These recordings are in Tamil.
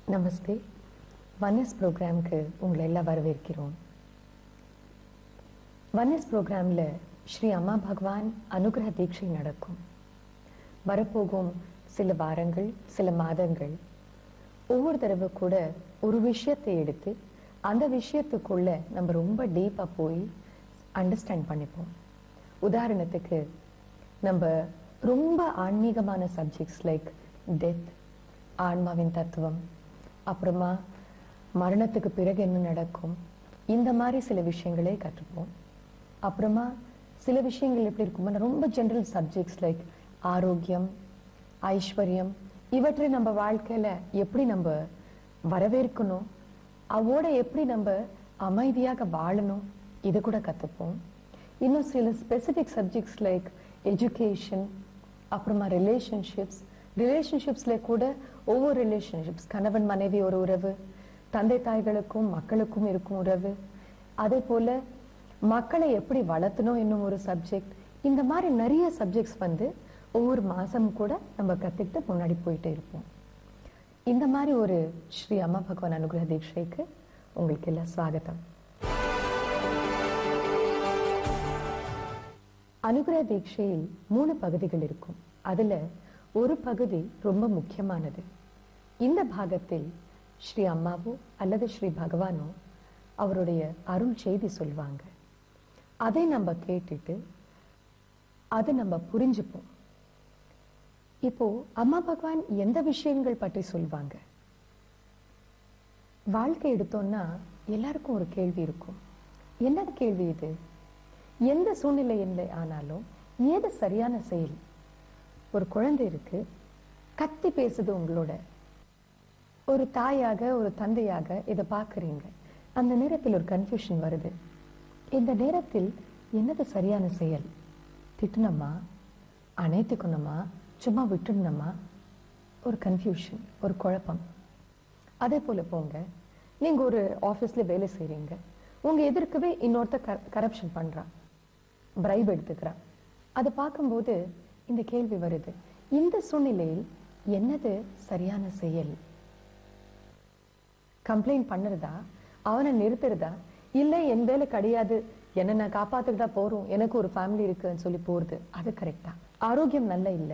நமஸ்தே வன்னஸ் ப்ரோக்ராம்க்கு உங்களை எல்லாம் வரவேற்கிறோம் வன்னஸ் ப்ரோக்ராம்ல ஸ்ரீ அம்மா பகவான் அனுகிரக தீட்சை நடக்கும் வரப்போகும் சில வாரங்கள் சில மாதங்கள் ஒவ்வொரு தடவை கூட ஒரு விஷயத்தை எடுத்து அந்த விஷயத்துக்குள்ள நம்ம ரொம்ப டீப்பா போய் அண்டர்ஸ்டாண்ட் பண்ணிப்போம் உதாரணத்துக்கு நம்ம ரொம்ப ஆன்மீகமான சப்ஜெக்ட்ஸ் லைக் டெத் ஆன்மாவின் தத்துவம் அப்புறமா மரணத்துக்கு பிறகு என்ன நடக்கும் இந்த மாதிரி சில விஷயங்களே கற்றுப்போம் அப்புறமா சில விஷயங்கள் எப்படி இருக்கும்னா ரொம்ப ஜென்ரல் சப்ஜெக்ட்ஸ் லைக் ஆரோக்கியம் ஐஸ்வர்யம் இவற்றை நம்ம வாழ்க்கையில எப்படி நம்ம வரவேற்கணும் அவோட எப்படி நம்ம அமைதியாக வாழணும் இது கூட கத்துப்போம் இன்னும் சில ஸ்பெசிபிக் சப்ஜெக்ட்ஸ் லைக் எஜுகேஷன் அப்புறமா ரிலேஷன்ஷிப்ஸ் ரிலேஷன்ஷிப்ஸ்ல கூட ஒவ்வொரு ரிலேஷன்ஷிப்ஸ் கணவன் மனைவி ஒரு உறவு தந்தை தாய்களுக்கும் மக்களுக்கும் இருக்கும் உறவு அதே போல மக்களை எப்படி வளர்த்தணும் என்னும் ஒரு சப்ஜெக்ட் இந்த மாதிரி நிறைய சப்ஜெக்ட்ஸ் வந்து ஒவ்வொரு மாசம் கூட நம்ம கத்துக்கிட்டு முன்னாடி போயிட்டே இருப்போம் இந்த மாதிரி ஒரு ஸ்ரீ அம்மா பகவான் அனுகிரக தீட்சைக்கு உங்களுக்கு எல்லாம் ஸ்வாகத்தம் அனுகிரக தீட்சையில் மூணு பகுதிகள் இருக்கும் அதுல ஒரு பகுதி ரொம்ப முக்கியமானது இந்த பாகத்தில் ஸ்ரீ அம்மாவோ அல்லது ஸ்ரீ பகவானோ அவருடைய அருள் செய்தி சொல்வாங்க அதை நம்ம கேட்டுட்டு அதை நம்ம புரிஞ்சுப்போம் இப்போ அம்மா பகவான் எந்த விஷயங்கள் பற்றி சொல்வாங்க வாழ்க்கை எடுத்தோம்னா எல்லாருக்கும் ஒரு கேள்வி இருக்கும் என்ன கேள்வி இது எந்த சூழ்நிலை இல்லை ஆனாலும் ஏது சரியான செயல் ஒரு குழந்தை இருக்கு கத்தி பேசுது உங்களோட ஒரு தாயாக ஒரு தந்தையாக இதை பாக்குறீங்க அந்த நேரத்தில் ஒரு கன்ஃபியூஷன் வருது இந்த நேரத்தில் என்னது சரியான செயல் திட்டணுமா அணைத்துக்கணுமா சும்மா விட்டுடணுமா ஒரு கன்ஃபியூஷன் ஒரு குழப்பம் அதே போல போங்க நீங்க ஒரு ஆபீஸ்ல வேலை செய்றீங்க உங்க எதிர்க்கவே இன்னொருத்த கரப்ஷன் பண்றான் பிரைப் எடுத்துக்கிறான் அதை பார்க்கும்போது இந்த கேள்வி வருது இந்த சூழ்நிலையில் என்னது சரியான செயல் கம்ப்ளைண்ட் பண்ணுறதா அவனை நிறுத்துறதா இல்ல என் வேலை கிடையாது என்ன நான் காப்பாத்துக்கிட்டா போறோம் எனக்கு ஒரு ஃபேமிலி இருக்குன்னு சொல்லி போறது அது கரெக்டா ஆரோக்கியம் நல்ல இல்ல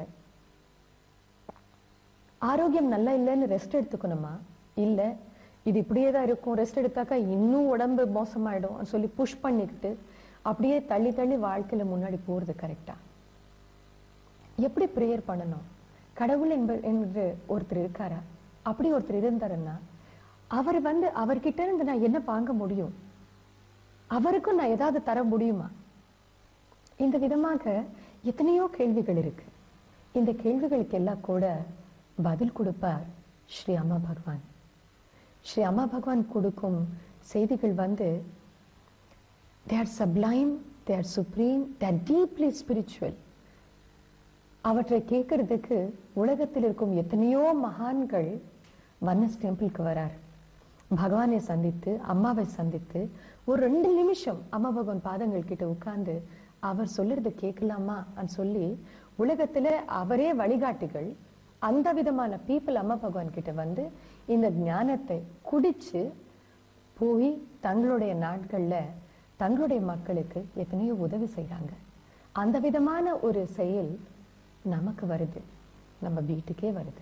ஆரோக்கியம் நல்லா இல்லைன்னு ரெஸ்ட் எடுத்துக்கணுமா இல்ல இது இப்படியே தான் இருக்கும் ரெஸ்ட் எடுத்தாக்கா இன்னும் உடம்பு மோசமாயிடும் சொல்லி புஷ் பண்ணிக்கிட்டு அப்படியே தள்ளி தள்ளி வாழ்க்கையில முன்னாடி போறது கரெக்டா எப்படி ப்ரேயர் பண்ணணும் கடவுள் என்ப என்று ஒருத்தர் இருக்காரா அப்படி ஒருத்தர் இருந்தாருன்னா அவர் வந்து அவர்கிட்ட இருந்து நான் என்ன வாங்க முடியும் அவருக்கும் நான் ஏதாவது தர முடியுமா இந்த விதமாக எத்தனையோ கேள்விகள் இருக்கு இந்த கேள்விகளுக்கு எல்லாம் கூட பதில் கொடுப்பார் ஸ்ரீ அம்மா பகவான் ஸ்ரீ அம்மா பகவான் கொடுக்கும் செய்திகள் வந்து they are sublime they are supreme they are deeply spiritual அவற்றை கேட்கறதுக்கு உலகத்தில் இருக்கும் எத்தனையோ மகான்கள் வன்னஸ் டெம்பிளுக்கு வரார் பகவானை சந்தித்து அம்மாவை சந்தித்து ஒரு ரெண்டு நிமிஷம் அம்மா பகவான் பாதங்கள் கிட்ட உட்கார்ந்து அவர் சொல்லுறத கேட்கலாமா சொல்லி உலகத்துல அவரே வழிகாட்டிகள் அந்த விதமான பீப்புள் அம்மா பகவான் கிட்ட வந்து இந்த ஞானத்தை குடிச்சு போய் தங்களுடைய நாட்கள்ல தங்களுடைய மக்களுக்கு எத்தனையோ உதவி செய்யறாங்க அந்த விதமான ஒரு செயல் நமக்கு வருது நம்ம வீட்டுக்கே வருது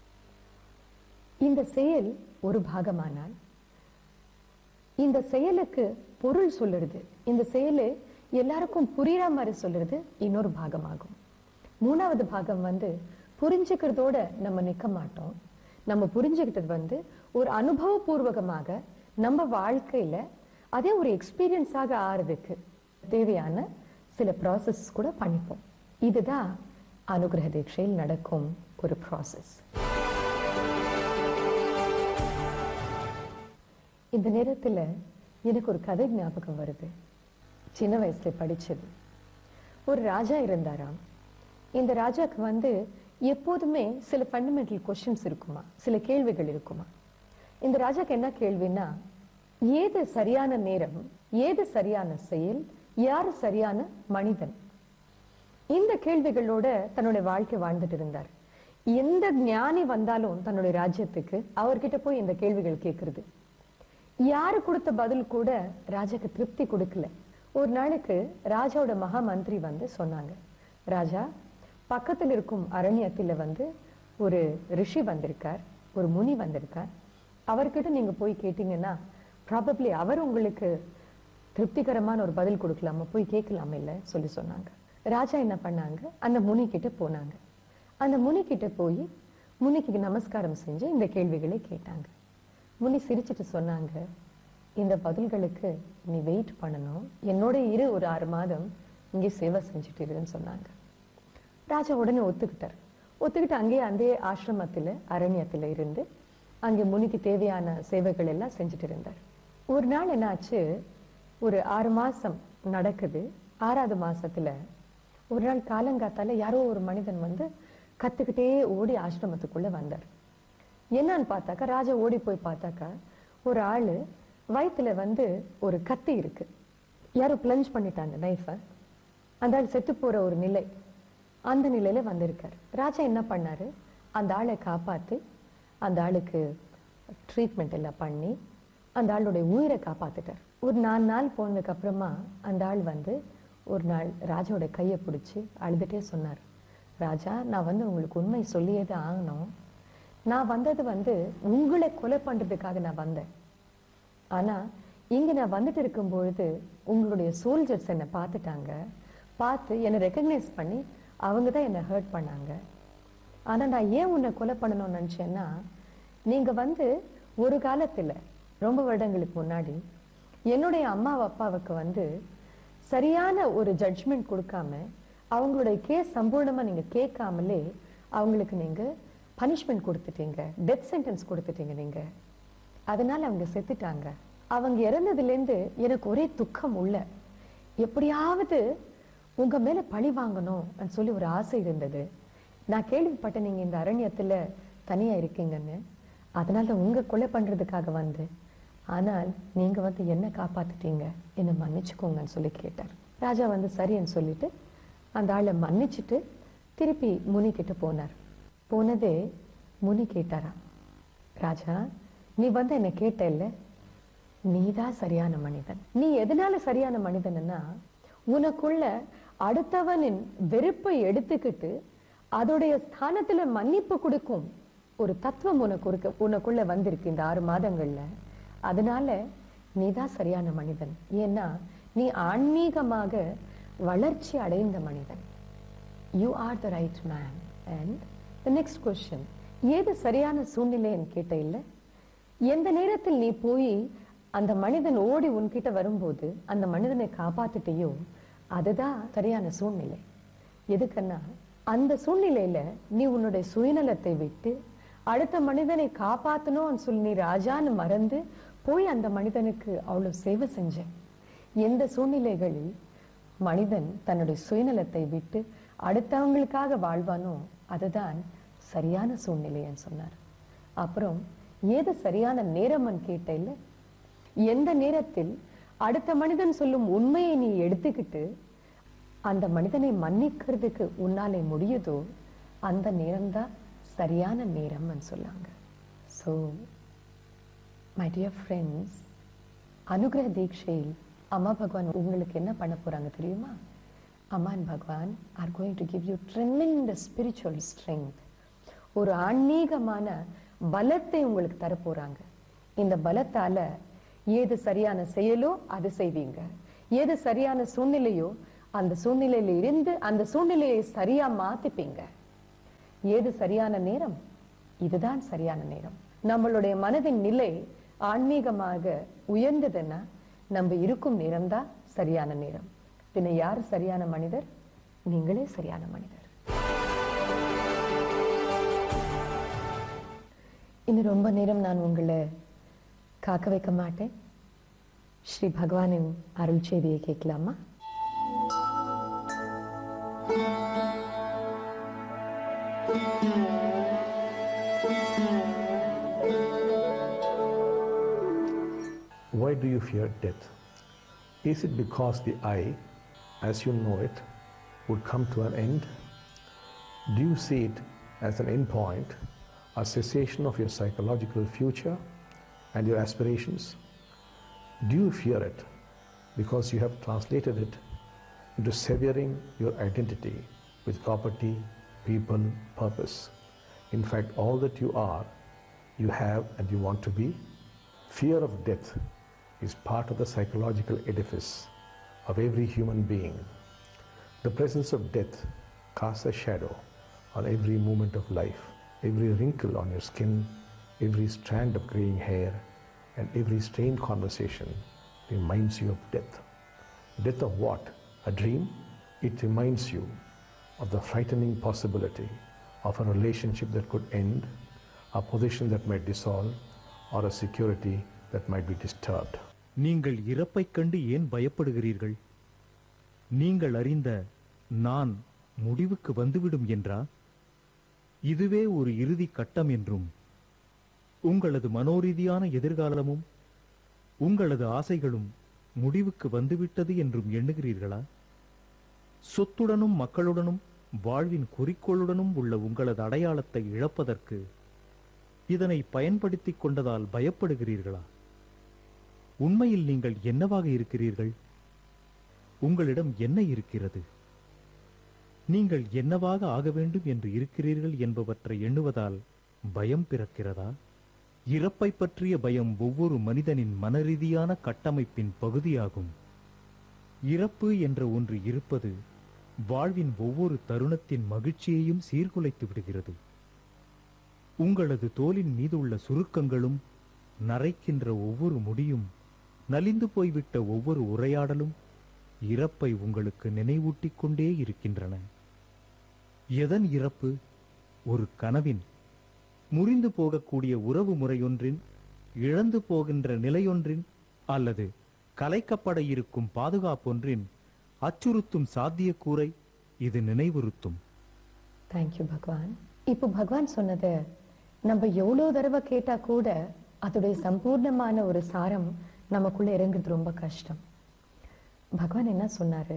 இந்த செயல் ஒரு பாகமானால் இந்த செயலுக்கு பொருள் சொல்லுறது இந்த செயலு எல்லாருக்கும் புரியுற மாதிரி சொல்றது இன்னொரு பாகமாகும் மூணாவது பாகம் வந்து புரிஞ்சுக்கிறதோட நம்ம நிக்க மாட்டோம் நம்ம புரிஞ்சுக்கிட்டது வந்து ஒரு அனுபவபூர்வகமாக நம்ம வாழ்க்கையில அதே ஒரு எக்ஸ்பீரியன்ஸாக ஆறதுக்கு தேவையான சில ப்ராசஸ் கூட பண்ணிப்போம் இதுதான் அனுகிரக தீட்சையில் நடக்கும் ஒரு ப்ராசஸ் இந்த நேரத்துல எனக்கு ஒரு கதை ஞாபகம் வருது சின்ன வயசுல படிச்சது ஒரு ராஜா இருந்தாராம் இந்த ராஜாக்கு வந்து எப்போதுமே சில ஃபண்டமெண்டல் கொஸ்டின்ஸ் இருக்குமா சில கேள்விகள் இருக்குமா இந்த ராஜாக்கு என்ன கேள்வின்னா ஏது சரியான நேரம் ஏது சரியான செயல் யார் சரியான மனிதன் இந்த கேள்விகளோட தன்னுடைய வாழ்க்கை வாழ்ந்துட்டு இருந்தார் எந்த ஞானி வந்தாலும் தன்னுடைய ராஜ்யத்துக்கு அவர்கிட்ட போய் இந்த கேள்விகள் கேட்கறது யாரு கொடுத்த பதில் கூட ராஜாக்கு திருப்தி கொடுக்கல ஒரு நாளுக்கு ராஜாவோட மகா மந்திரி வந்து சொன்னாங்க ராஜா பக்கத்தில் இருக்கும் அரண்யத்துல வந்து ஒரு ரிஷி வந்திருக்கார் ஒரு முனி வந்திருக்கார் அவர்கிட்ட நீங்க போய் கேட்டீங்கன்னா ப்ராபப்ளி அவர் உங்களுக்கு திருப்திகரமான ஒரு பதில் கொடுக்கலாமா போய் கேட்கலாமா இல்ல சொல்லி சொன்னாங்க ராஜா என்ன பண்ணாங்க அந்த முனி கிட்ட போனாங்க அந்த முனி கிட்ட போய் முனிக்கு நமஸ்காரம் செஞ்சு இந்த கேள்விகளை கேட்டாங்க முனி சிரிச்சிட்டு சொன்னாங்க இந்த பதில்களுக்கு நீ வெயிட் பண்ணணும் என்னோட இரு ஒரு ஆறு மாதம் இங்கே சேவை செஞ்சுட்டு இருன்னு சொன்னாங்க ராஜா உடனே ஒத்துக்கிட்டார் ஒத்துக்கிட்டு அங்கேயே அந்த ஆசிரமத்துல அரண்யத்துல இருந்து அங்கே முனிக்கு தேவையான சேவைகள் எல்லாம் செஞ்சுட்டு இருந்தார் ஒரு நாள் என்னாச்சு ஒரு ஆறு மாசம் நடக்குது ஆறாவது மாசத்துல ஒரு நாள் காலங்காத்தால யாரோ ஒரு மனிதன் வந்து கத்துக்கிட்டே ஓடி ஆசிரமத்துக்குள்ள வந்தார் என்னன்னு பார்த்தாக்கா ராஜா ஓடி போய் பார்த்தாக்கா ஒரு ஆளு வயித்துல வந்து ஒரு கத்தி இருக்கு யாரோ பிளஞ்ச் பண்ணிட்டாங்க நைஃபை அந்த ஆள் செத்து போற ஒரு நிலை அந்த நிலையில வந்திருக்காரு ராஜா என்ன பண்ணாரு அந்த ஆளை காப்பாத்தி அந்த ஆளுக்கு ட்ரீட்மெண்ட் எல்லாம் பண்ணி அந்த ஆளுடைய உயிரை காப்பாத்திட்டார் ஒரு நாலு நாள் போனதுக்கு அப்புறமா அந்த ஆள் வந்து ஒரு நாள் ராஜாவோட கையை பிடிச்சி அழுதுட்டே சொன்னார் ராஜா நான் வந்து உங்களுக்கு உண்மை சொல்லியே தான் ஆகணும் நான் வந்தது வந்து உங்களை கொலை பண்றதுக்காக நான் வந்தேன் ஆனா இங்க நான் வந்துட்டு இருக்கும் பொழுது உங்களுடைய சோல்ஜர்ஸ் என்னை பார்த்துட்டாங்க பார்த்து என்னை ரெக்கக்னைஸ் பண்ணி அவங்க தான் என்னை ஹர்ட் பண்ணாங்க ஆனா நான் ஏன் உன்னை கொலை பண்ணணும்னு நினைச்சேன்னா நீங்க வந்து ஒரு காலத்துல ரொம்ப வருடங்களுக்கு முன்னாடி என்னுடைய அம்மா அப்பாவுக்கு வந்து சரியான ஒரு ஜட்ஜ்மெண்ட் கொடுக்காம அவங்களுடைய கேஸ் சம்பூர்ணமா நீங்க கேட்காமலே அவங்களுக்கு நீங்க பனிஷ்மெண்ட் கொடுத்துட்டீங்க டெத் சென்டென்ஸ் கொடுத்துட்டீங்க நீங்க அதனால அவங்க செத்துட்டாங்க அவங்க இறந்ததுல இருந்து எனக்கு ஒரே துக்கம் உள்ள எப்படியாவது உங்க மேல பழி வாங்கணும் சொல்லி ஒரு ஆசை இருந்தது நான் கேள்விப்பட்டேன் நீங்க இந்த அரண்யத்துல தனியா இருக்கீங்கன்னு அதனால உங்க கொலை பண்றதுக்காக வந்து ஆனால் நீங்க வந்து என்ன காப்பாத்திட்டீங்க என்ன மன்னிச்சுக்கோங்கன்னு சொல்லி கேட்டார் ராஜா வந்து சரின்னு சொல்லிட்டு அந்த ஆளை மன்னிச்சுட்டு திருப்பி முனி கிட்ட போனார் போனதே முனி கேட்டாரா ராஜா நீ வந்து என்ன கேட்ட இல்ல நீதான் சரியான மனிதன் நீ எதனால சரியான மனிதன்னா உனக்குள்ள அடுத்தவனின் வெறுப்பை எடுத்துக்கிட்டு அதோடைய ஸ்தானத்துல மன்னிப்பு கொடுக்கும் ஒரு தத்துவம் உனக்கு இருக்க உனக்குள்ள வந்திருக்கு இந்த ஆறு மாதங்கள்ல அதனால நீதான் சரியான மனிதன் ஏன்னா நீ ஆன்மீகமாக வளர்ச்சி அடைந்த மனிதன் you are the right man and the next question ஏது சரியான சூழ்நிலைன்னு கேட்ட இல்ல எந்த நேரத்தில் நீ போய் அந்த மனிதன் ஓடி உன்கிட்ட வரும்போது அந்த மனிதனை காப்பாத்திட்டியோ அதுதான் சரியான சூழ்நிலை எதுக்குன்னா அந்த சூழ்நிலையில நீ உன்னுடைய சுயநலத்தை விட்டு அடுத்த மனிதனை காப்பாத்தணும்னு சொல்லி நீ ராஜான்னு மறந்து போய் அந்த மனிதனுக்கு அவ்வளவு சேவை செஞ்ச எந்த சூழ்நிலைகளில் மனிதன் தன்னுடைய சுயநலத்தை விட்டு அடுத்தவங்களுக்காக வாழ்வானோ அதுதான் சரியான சூழ்நிலைன்னு சொன்னார் அப்புறம் ஏது சரியான நேரம்னு கேட்ட இல்ல எந்த நேரத்தில் அடுத்த மனிதன் சொல்லும் உண்மையை நீ எடுத்துக்கிட்டு அந்த மனிதனை மன்னிக்கிறதுக்கு உன்னாலே முடியுதோ அந்த நேரம்தான் சரியான நேரம்னு சொல்லாங்க ஸோ மை டியர் ஃப்ரெண்ட்ஸ் அனுகிரக தீட்சையில் அம்மா பகவான் உங்களுக்கு என்ன பண்ண போறாங்க தெரியுமா அம்மான் Bhagavan are going to give you tremendous spiritual strength ஒரு ஆன்மீகமான பலத்தை உங்களுக்கு தர போறாங்க இந்த பலத்தால ஏது சரியான செயலோ அது செய்வீங்க ஏது சரியான சூழ்நிலையோ அந்த சூழ்நிலையில இருந்து அந்த சூழ்நிலையை சரியா மாத்திப்பீங்க ஏது சரியான நேரம் இதுதான் சரியான நேரம் நம்மளுடைய மனதின் நிலை ஆன்மீகமாக உயர்ந்ததுன்னா நம்ம இருக்கும் நேரம்தான் சரியான நேரம் பின்ன யார் சரியான மனிதர் நீங்களே சரியான மனிதர் இன்னும் ரொம்ப நேரம் நான் உங்களை காக்க வைக்க மாட்டேன் ஸ்ரீ பகவானின் அருள் செய்தியை கேட்கலாமா Why do you fear death? Is it because the I, as you know it, would come to an end? Do you see it as an endpoint, a cessation of your psychological future and your aspirations? Do you fear it because you have translated it into severing your identity with property, people, purpose? In fact, all that you are, you have, and you want to be? Fear of death is part of the psychological edifice of every human being. The presence of death casts a shadow on every moment of life, every wrinkle on your skin, every strand of graying hair, and every strained conversation reminds you of death. Death of what? A dream? It reminds you of the frightening possibility of a relationship that could end, a position that might dissolve, or a security that might be disturbed. நீங்கள் இறப்பைக் கண்டு ஏன் பயப்படுகிறீர்கள் நீங்கள் அறிந்த நான் முடிவுக்கு வந்துவிடும் என்றா இதுவே ஒரு இறுதி கட்டம் என்றும் உங்களது மனோரீதியான எதிர்காலமும் உங்களது ஆசைகளும் முடிவுக்கு வந்துவிட்டது என்றும் எண்ணுகிறீர்களா சொத்துடனும் மக்களுடனும் வாழ்வின் குறிக்கோளுடனும் உள்ள உங்களது அடையாளத்தை இழப்பதற்கு இதனை பயன்படுத்திக் கொண்டதால் பயப்படுகிறீர்களா உண்மையில் நீங்கள் என்னவாக இருக்கிறீர்கள் உங்களிடம் என்ன இருக்கிறது நீங்கள் என்னவாக ஆக வேண்டும் என்று இருக்கிறீர்கள் என்பவற்றை எண்ணுவதால் பயம் பிறக்கிறதா இறப்பை பற்றிய பயம் ஒவ்வொரு மனிதனின் மனரீதியான கட்டமைப்பின் பகுதியாகும் இறப்பு என்ற ஒன்று இருப்பது வாழ்வின் ஒவ்வொரு தருணத்தின் மகிழ்ச்சியையும் சீர்குலைத்து விடுகிறது உங்களது தோலின் மீது உள்ள சுருக்கங்களும் நரைக்கின்ற ஒவ்வொரு முடியும் நலிந்து போய்விட்ட ஒவ்வொரு உரையாடலும் இறப்பை உங்களுக்கு நினைவூட்டிக் கொண்டே இருக்கின்றன எதன் இறப்பு ஒரு கனவின் முறிந்து போகக்கூடிய உறவு முறையொன்றின் இழந்து போகின்ற நிலையொன்றின் அல்லது கலைக்கப்பட இருக்கும் பாதுகாப்பொன்றின் அச்சுறுத்தும் சாத்தியக்கூறை இது நினைவுறுத்தும் தேங்க்யூ பகவான் இப்போ பகவான் சொன்னதை நம்ம எவ்வளோ தடவை கேட்டா கூட அதோடைய சம்பூர்ணமான ஒரு சாரம் நமக்குள்ள இறங்குறது ரொம்ப கஷ்டம் பகவான் என்ன சொன்னாரு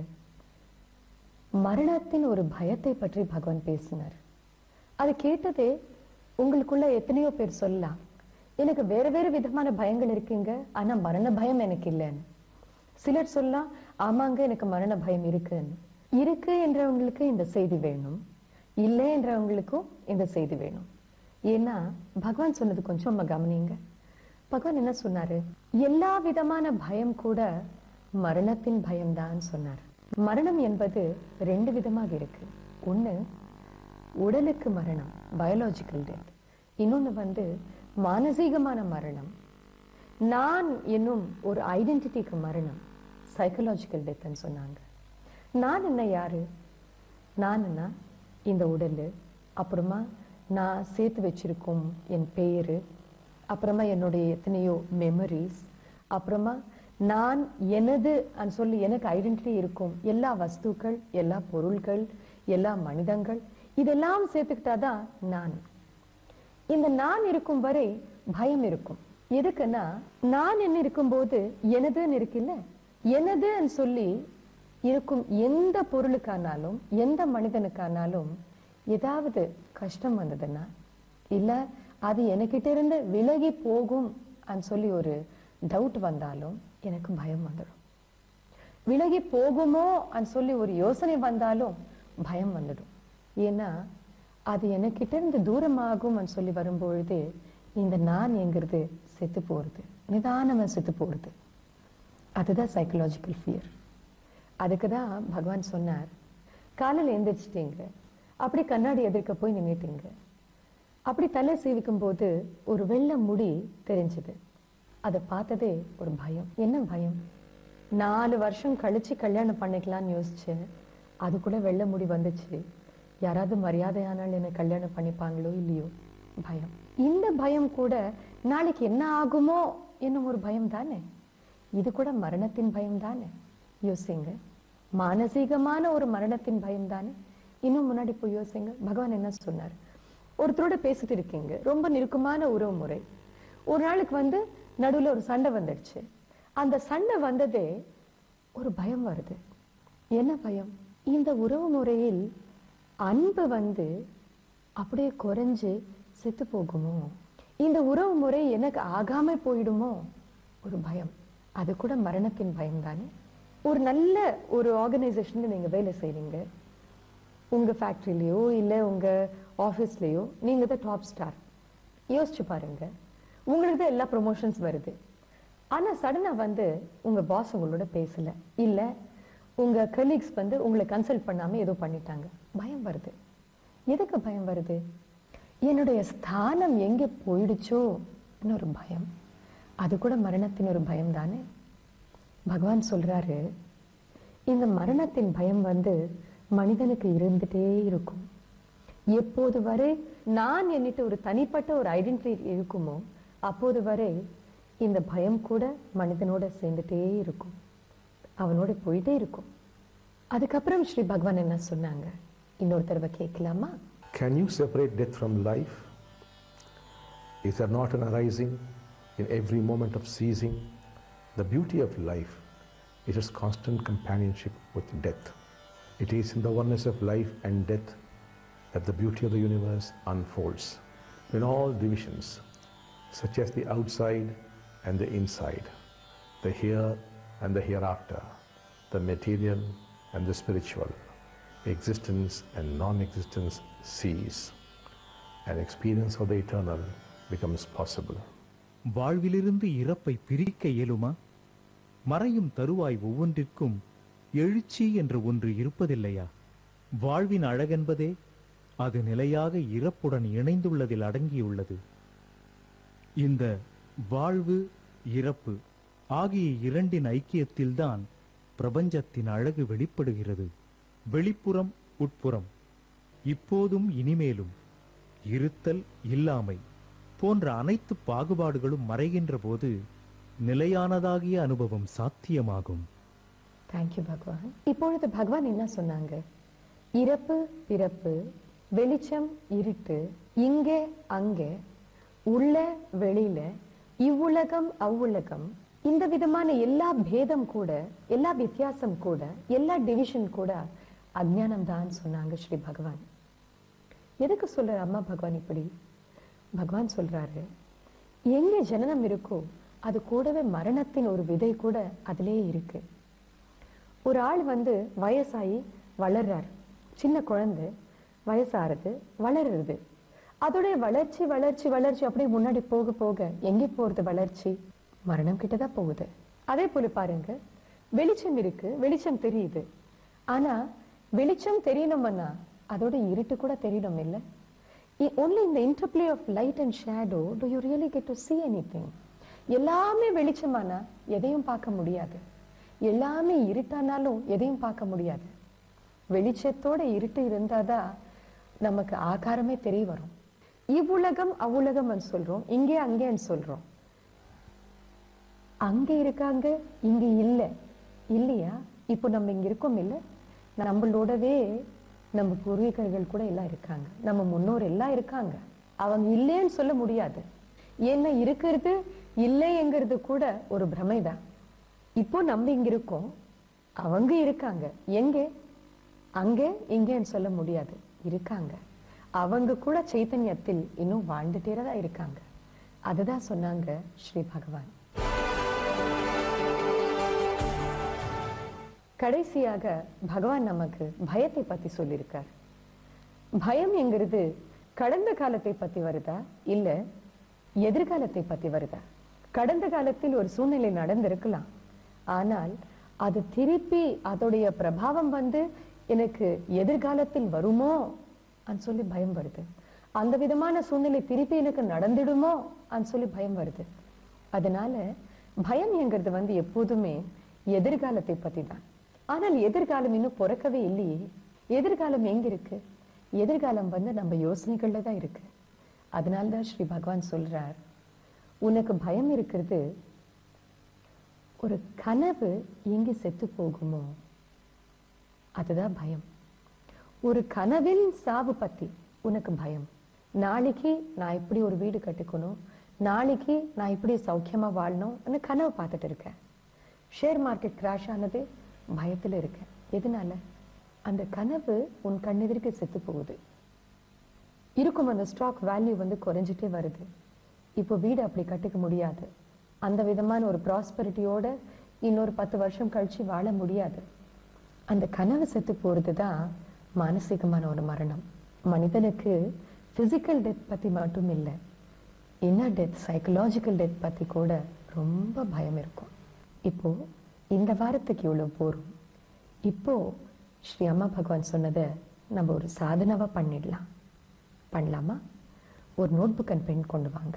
மரணத்தின் ஒரு பயத்தை பற்றி பகவான் பேசினார் அது கேட்டதே உங்களுக்குள்ள எத்தனையோ பேர் சொல்லலாம் எனக்கு வேற வேற விதமான பயங்கள் இருக்குங்க ஆனா மரண பயம் எனக்கு இல்லைன்னு சிலர் சொல்லலாம் ஆமாங்க எனக்கு மரண பயம் இருக்குன்னு இருக்கு என்றவங்களுக்கு இந்த செய்தி வேணும் இல்லை என்றவங்களுக்கும் இந்த செய்தி வேணும் ஏன்னா பகவான் சொன்னது கொஞ்சம் நம்ம கவனிங்க பகவான் என்ன சொன்னாரு எல்லா விதமான பயம் கூட மரணத்தின் பயம்தான் சொன்னார் மரணம் என்பது ரெண்டு விதமாக இருக்கு ஒண்ணு உடலுக்கு மரணம் பயாலஜிக்கல் டெத் இன்னொன்னு வந்து மானசீகமான மரணம் நான் என்னும் ஒரு ஐடென்டிட்டிக்கு மரணம் சைக்கலாஜிக்கல் டெத்னு சொன்னாங்க நான் என்ன யாரு நான் என்ன இந்த உடல் அப்புறமா நான் சேர்த்து வச்சிருக்கும் என் பேரு அப்புறமா என்னுடைய எத்தனையோ மெமரிஸ் அப்புறமா நான் எனது அன்னு சொல்லி எனக்கு ஐடென்டிட்டி இருக்கும் எல்லா வஸ்துக்கள் எல்லா பொருள்கள் எல்லா மனிதங்கள் இதெல்லாம் சேர்த்துக்கிட்டாதான் நான் இந்த நான் இருக்கும் வரை பயம் இருக்கும் எதுக்குன்னா நான் என்ன இருக்கும்போது எனதுன்னு இருக்குல்ல எனதுன்னு சொல்லி இருக்கும் எந்த பொருளுக்கானாலும் எந்த மனிதனுக்கானாலும் ஏதாவது கஷ்டம் வந்ததுன்னா இல்ல அது எனக்கிட்ட இருந்து விலகி போகும் அன்னு சொல்லி ஒரு டவுட் வந்தாலும் எனக்கு பயம் வந்துடும் விலகி போகுமோ அன்னு சொல்லி ஒரு யோசனை வந்தாலும் பயம் வந்துடும் ஏன்னா அது எனக்கிட்ட இருந்து தூரமாகும் சொல்லி வரும்பொழுது இந்த நான் என்கிறது செத்து போறது நிதானமா செத்து போறது அதுதான் சைக்கலாஜிக்கல் ஃபியர் அதுக்கு தான் பகவான் சொன்னார் காலையில் எந்திரிச்சிட்டீங்க அப்படி கண்ணாடி எதிர்க்க போய் நின்னுட்டீங்க அப்படி தலை சீவிக்கும் போது ஒரு வெள்ளை முடி தெரிஞ்சது அதை பார்த்ததே ஒரு பயம் என்ன பயம் நாலு வருஷம் கழிச்சு கல்யாணம் பண்ணிக்கலாம்னு யோசிச்சேன் அது கூட வெள்ளை முடி வந்துச்சு யாராவது மரியாதையானால் என்னை கல்யாணம் பண்ணிப்பாங்களோ இல்லையோ பயம் இந்த பயம் கூட நாளைக்கு என்ன ஆகுமோ என்னும் ஒரு பயம் தானே இது கூட மரணத்தின் பயம் தானே யோசிங்க மானசீகமான ஒரு மரணத்தின் பயம் தானே இன்னும் முன்னாடி போய் யோசிங்க பகவான் என்ன சொன்னார் ஒருத்தரோட பேசிட்டு இருக்கீங்க ரொம்ப நெருக்கமான உறவு முறை ஒரு நாளுக்கு வந்து நடுவுல ஒரு சண்டை வந்துடுச்சு அந்த சண்டை வந்ததே ஒரு பயம் வருது என்ன பயம் இந்த உறவு முறையில் அன்பு வந்து அப்படியே குறைஞ்சு செத்து போகுமோ இந்த உறவு முறை எனக்கு ஆகாம போயிடுமோ ஒரு பயம் அது கூட மரணத்தின் பயம் தானே ஒரு நல்ல ஒரு ஆர்கனைசேஷன்ல நீங்க வேலை செய்றீங்க உங்க ஃபேக்டரியிலயோ இல்ல உங்க ஆபீஸ்லயோ நீங்க தான் டாப் ஸ்டார் யோசிச்சு பாருங்க உங்களுக்கு தான் எல்லா ப்ரொமோஷன்ஸ் வருது ஆனா சடனா வந்து உங்க பாஸ் உங்களோட பேசல இல்ல உங்க கலீக்ஸ் வந்து உங்களை கன்சல்ட் பண்ணாம ஏதோ பண்ணிட்டாங்க பயம் வருது எதுக்கு பயம் வருது என்னுடைய ஸ்தானம் எங்க போயிடுச்சோ ஒரு பயம் அது கூட மரணத்தின் ஒரு பயம் தானே பகவான் சொல்றாரு இந்த மரணத்தின் பயம் வந்து மனிதனுக்கு இருந்துட்டே இருக்கும் எப்போது வரை நான் என்னிட்டு ஒரு தனிப்பட்ட ஒரு ஐடென்டிட்டி இருக்குமோ அப்போது வரை இந்த பயம் கூட மனிதனோட சேர்ந்துட்டே இருக்கும் அவனோட போயிட்டே இருக்கும் அதுக்கப்புறம் ஸ்ரீ பகவான் என்ன சொன்னாங்க இன்னொரு தடவை கேட்கலாமா Can you separate death from life? Is there not an arising in every moment of ceasing? The beauty of life is its constant companionship with death. It is in the oneness of life and death that the beauty of the universe unfolds. In all divisions, such as the outside and the inside, the here and the hereafter, the material and the spiritual, existence and non-existence cease, and experience of the eternal becomes possible. வாழ்விலிருந்து இறப்பை பிரிக்க இயலுமா மறையும் தருவாய் ஒவ்வொன்றிற்கும் எழுச்சி என்ற ஒன்று இருப்பதில்லையா வாழ்வின் அழகென்பதே அது நிலையாக இறப்புடன் இணைந்துள்ளதில் அடங்கியுள்ளது இந்த வாழ்வு இறப்பு ஆகிய இரண்டின் ஐக்கியத்தில்தான் பிரபஞ்சத்தின் அழகு வெளிப்படுகிறது வெளிப்புறம் உட்புறம் இப்போதும் இனிமேலும் இருத்தல் இல்லாமை போன்ற அனைத்து பாகுபாடுகளும் மறைகின்ற போது நிலையானதாகிய அனுபவம் சாத்தியமாகும் தேங்க்யூ பகவான் இப்பொழுது பகவான் என்ன சொன்னாங்க இறப்பு பிறப்பு வெளிச்சம் இருட்டு இங்கே அங்கே உள்ள வெளியில இவ்வுலகம் அவ்வுலகம் இந்த விதமான எல்லா பேதம் கூட எல்லா வித்தியாசம் கூட எல்லா டிவிஷன் கூட அஜ்ஞானம் தான் சொன்னாங்க ஸ்ரீ பகவான் எதுக்கு சொல்ற அம்மா பகவான் இப்படி பகவான் சொல்றாரு எங்க ஜனனம் இருக்கோ அது கூடவே மரணத்தின் ஒரு விதை கூட அதிலே இருக்கு ஒரு ஆள் வந்து வயசாகி வளர்றார் சின்ன குழந்தை வயசாகிறது வளருது அதோடைய வளர்ச்சி வளர்ச்சி வளர்ச்சி அப்படியே முன்னாடி போக போக எங்கே போறது வளர்ச்சி மரணம் கிட்டதான் போகுது அதே போல பாருங்க வெளிச்சம் இருக்கு வெளிச்சம் தெரியுது ஆனா வெளிச்சம் தெரியணும்னா அதோட இருட்டு கூட தெரியணும் இல்ல ஒன்லி இந்த interplay of light and shadow to you really get to see anything எல்லாமே வெளிச்சமானா எதையும் பார்க்க முடியாது எல்லாமே இருட்டானாலும் எதையும் பார்க்க முடியாது வெளிச்சத்தோட இருட்டு இருந்தாதான் நமக்கு ஆகாரமே தெரிய வரும் இவ்வுலகம் அவ்வுலகம் சொல்றோம் இங்கே அங்கேன்னு சொல்றோம் அங்க இருக்காங்க இங்க இல்ல இல்லையா இப்போ நம்ம இங்க இருக்கோம் இல்ல நம்மளோடவே நம்ம பூர்வீகர்கள் கூட எல்லாம் இருக்காங்க நம்ம முன்னோர் எல்லாம் இருக்காங்க அவங்க இல்லைன்னு சொல்ல முடியாது என்ன இருக்கிறது இல்லைங்கிறது கூட ஒரு பிரமைதான் இப்போ நம்ம இங்க இருக்கோம் அவங்க இருக்காங்க எங்கே அங்கே இங்கேன்னு சொல்ல முடியாது இருக்காங்க அவங்க கூட சைத்தன்யத்தில் இன்னும் வாழ்ந்துட்டே தான் இருக்காங்க அதுதான் சொன்னாங்க ஸ்ரீ பகவான் கடைசியாக பகவான் நமக்கு பயத்தை பத்தி சொல்லியிருக்கார் பயம் என்கிறது கடந்த காலத்தை பத்தி வருதா இல்ல எதிர்காலத்தை பத்தி வருதா கடந்த காலத்தில் ஒரு சூழ்நிலை நடந்திருக்கலாம் ஆனால் அது திருப்பி அதோடைய பிரபாவம் வந்து எனக்கு எதிர்காலத்தில் வருமோ అని சொல்லி பயம் வருது அந்த விதமான சூழ்நிலை திருப்பி எனக்கு நடந்துடுமோ అని சொல்லி பயம் வருது அதனால பயம் என்கிறது வந்து எப்போதுமே எதிர்காலத்தை பத்தி தான் ஆனால் எதிர்காலம் இன்னும் பிறக்கவே இல்லையே எதிர்காலம் எங்க இருக்கு எதிர்காலம் வந்து நம்ம யோசனைகள்ல தான் இருக்கு அதனால்தான் ஸ்ரீ பகவான் சொல்றார் உனக்கு பயம் இருக்கிறது ஒரு கனவு எங்க செத்து போகுமோ அதுதான் பயம் ஒரு கனவின் சாவு பத்தி உனக்கு பயம் நாளைக்கு நான் இப்படி ஒரு வீடு கட்டிக்கணும் நாளைக்கு நான் இப்படி சௌக்கியமா வாழணும் கனவு பார்த்துட்டு இருக்கேன் ஷேர் மார்க்கெட் கிராஷ் ஆனது பயத்துல இருக்கேன் எதனால அந்த கனவு உன் கண்ணெதிர்க்கு செத்து போகுது இருக்கும் அந்த ஸ்டாக் வேல்யூ வந்து குறைஞ்சிட்டே வருது இப்போ வீடு அப்படி கட்டிக்க முடியாது அந்த விதமான ஒரு ப்ராஸ்பரிட்டியோட இன்னொரு பத்து வருஷம் கழிச்சு வாழ முடியாது அந்த கனவு செத்து போறது தான் மானசீகமான ஒரு மரணம் மனிதனுக்கு பிசிக்கல் டெத் பத்தி மட்டும் இல்லை இன்னர் டெத் சைக்கலாஜிக்கல் டெத் பத்தி கூட ரொம்ப பயம் இருக்கும் இப்போ இந்த வாரத்துக்கு இவ்வளவு போரும் இப்போ ஸ்ரீ அம்மா பகவான் சொன்னதை நம்ம ஒரு சாதனாவா பண்ணிடலாம் பண்ணலாமா ஒரு நோட்புக் அண்ட் பென் கொண்டு வாங்க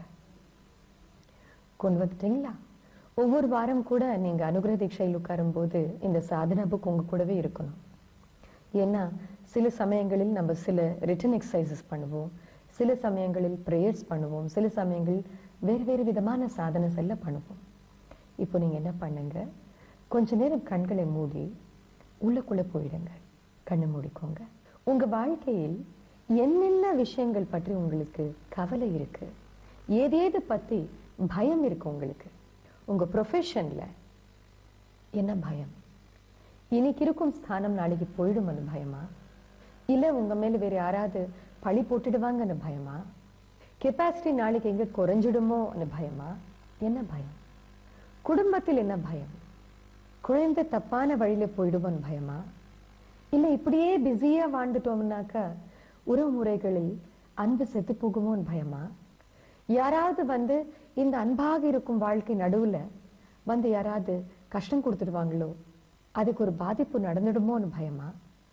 கொண்டு வந்துட்டீங்களா ஒவ்வொரு வாரம் கூட நீங்க அனுகிரக தீட்சையில் உட்காரும்போது இந்த சாதனா புக் உங்க கூடவே இருக்கணும் ஏன்னா சில சமயங்களில் நம்ம சில ரிட்டன் எக்ஸசைசஸ் பண்ணுவோம் சில சமயங்களில் ப்ரேயர்ஸ் பண்ணுவோம் சில சமயங்களில் வேறு வேறு விதமான சாதனை எல்லாம் பண்ணுவோம் இப்போ நீங்க என்ன பண்ணுங்க கொஞ்ச நேரம் கண்களை மூடி உள்ளுக்குள்ள போயிடுங்க கண்ணை மூடிக்கோங்க உங்க வாழ்க்கையில் என்னென்ன விஷயங்கள் பற்றி உங்களுக்கு கவலை இருக்கு ஏதேது பத்தி பயம் இருக்கு உங்களுக்கு உங்க ப்ரொஃபஷன்ல என்ன பயம் இன்னைக்கு இருக்கும் ஸ்தானம் நாளைக்கு போயிடும் அந்த பயமா இல்ல உங்க மேல வேற யாராவது பழி போட்டுடுவாங்கன்னு பயமா கெப்பாசிட்டி நாளைக்கு எங்க குறைஞ்சிடுமோ பயமா என்ன பயம் குடும்பத்தில் என்ன பயம் குழந்தை தப்பான வழியில போயிடுவோன்னு பயமா இல்ல இப்படியே பிஸியா வாழ்ந்துட்டோம்னாக்க உறவு முறைகளில் அன்பு செத்து போகுமோன்னு பயமா யாராவது வந்து இந்த அன்பாக இருக்கும் வாழ்க்கை நடுவுல வந்து யாராவது கஷ்டம் கொடுத்துடுவாங்களோ அதுக்கு ஒரு பாதிப்பு நடந்துடுமோன்னு பயமா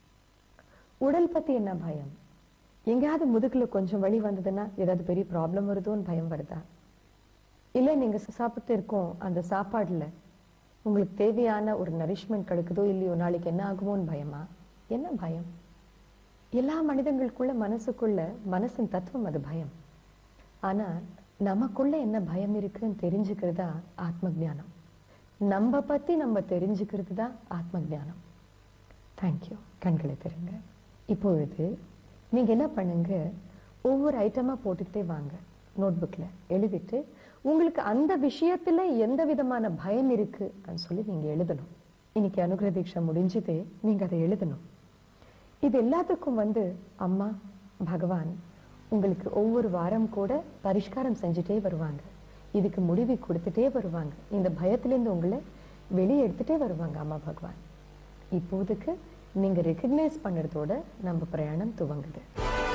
உடல் பத்தி என்ன பயம் எங்கேயாவது முதுகுல கொஞ்சம் வலி வந்ததுன்னா ஏதாவது பெரிய ப்ராப்ளம் வருதோன்னு பயம் வருதா இல்ல நீங்க சாப்பிட்டு இருக்கோம் அந்த சாப்பாடுல உங்களுக்கு தேவையான ஒரு நரிஷ்மெண்ட் கிடைக்குதோ இல்லையோ நாளைக்கு என்ன ஆகுமோன்னு பயமா என்ன பயம் எல்லா மனிதங்களுக்குள்ள மனசுக்குள்ள மனசின் தத்துவம் அது பயம் ஆனா நமக்குள்ள என்ன பயம் இருக்குன்னு தெரிஞ்சுக்கிறதா ஆத்ம ஞானம் நம்ம பத்தி நம்ம தெரிஞ்சுக்கிறது தான் ஆத்ம ஞானம் தேங்க்யூ கண்களை தருங்க இப்பொழுது நீங்க என்ன பண்ணுங்க ஒவ்வொரு ஐட்டமா போட்டுக்கிட்டே வாங்க நோட்புக்ல எழுதிட்டு உங்களுக்கு அந்த விஷயத்துல எந்த விதமான பயம் இருக்கு சொல்லி நீங்க எழுதணும் இன்னைக்கு அனுகிரக தீட்சை முடிஞ்சது நீங்க அதை எழுதணும் இது எல்லாத்துக்கும் வந்து அம்மா பகவான் உங்களுக்கு ஒவ்வொரு வாரம் கூட பரிஷ்காரம் செஞ்சுட்டே வருவாங்க இதுக்கு முடிவு கொடுத்துட்டே வருவாங்க இந்த பயத்திலேருந்து உங்களை வெளியே எடுத்துட்டே வருவாங்க அம்மா பகவான் இப்போதைக்கு நீங்க ரெக்கக்னைஸ் பண்ணுறதோட நம்ம பிரயாணம் துவங்குது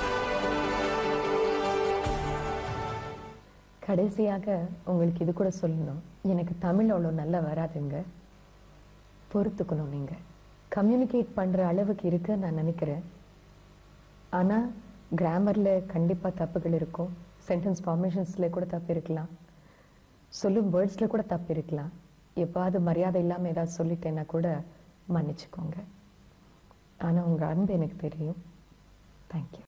கடைசியாக உங்களுக்கு இது கூட சொல்லணும் எனக்கு தமிழ் அவ்வளோ நல்லா வராதுங்க பொறுத்துக்கணும் நீங்க கம்யூனிகேட் பண்ற அளவுக்கு இருக்கு நான் நினைக்கிறேன் ஆனா கிராமர்ல கண்டிப்பா தப்புகள் இருக்கும் சென்டென்ஸ் ஃபார்மேஷன்ஸ்ல கூட தப்பு இருக்கலாம் சொல்லும் வேர்ட்ஸ்ல கூட தப்பு இருக்கலாம் எப்பாவது மரியாதை இல்லாம ஏதாவது சொல்லிட்டேன்னா கூட மன்னிச்சுக்கோங்க ஆனா உங்க அன்பு எனக்கு தெரியும் தேங்க்யூ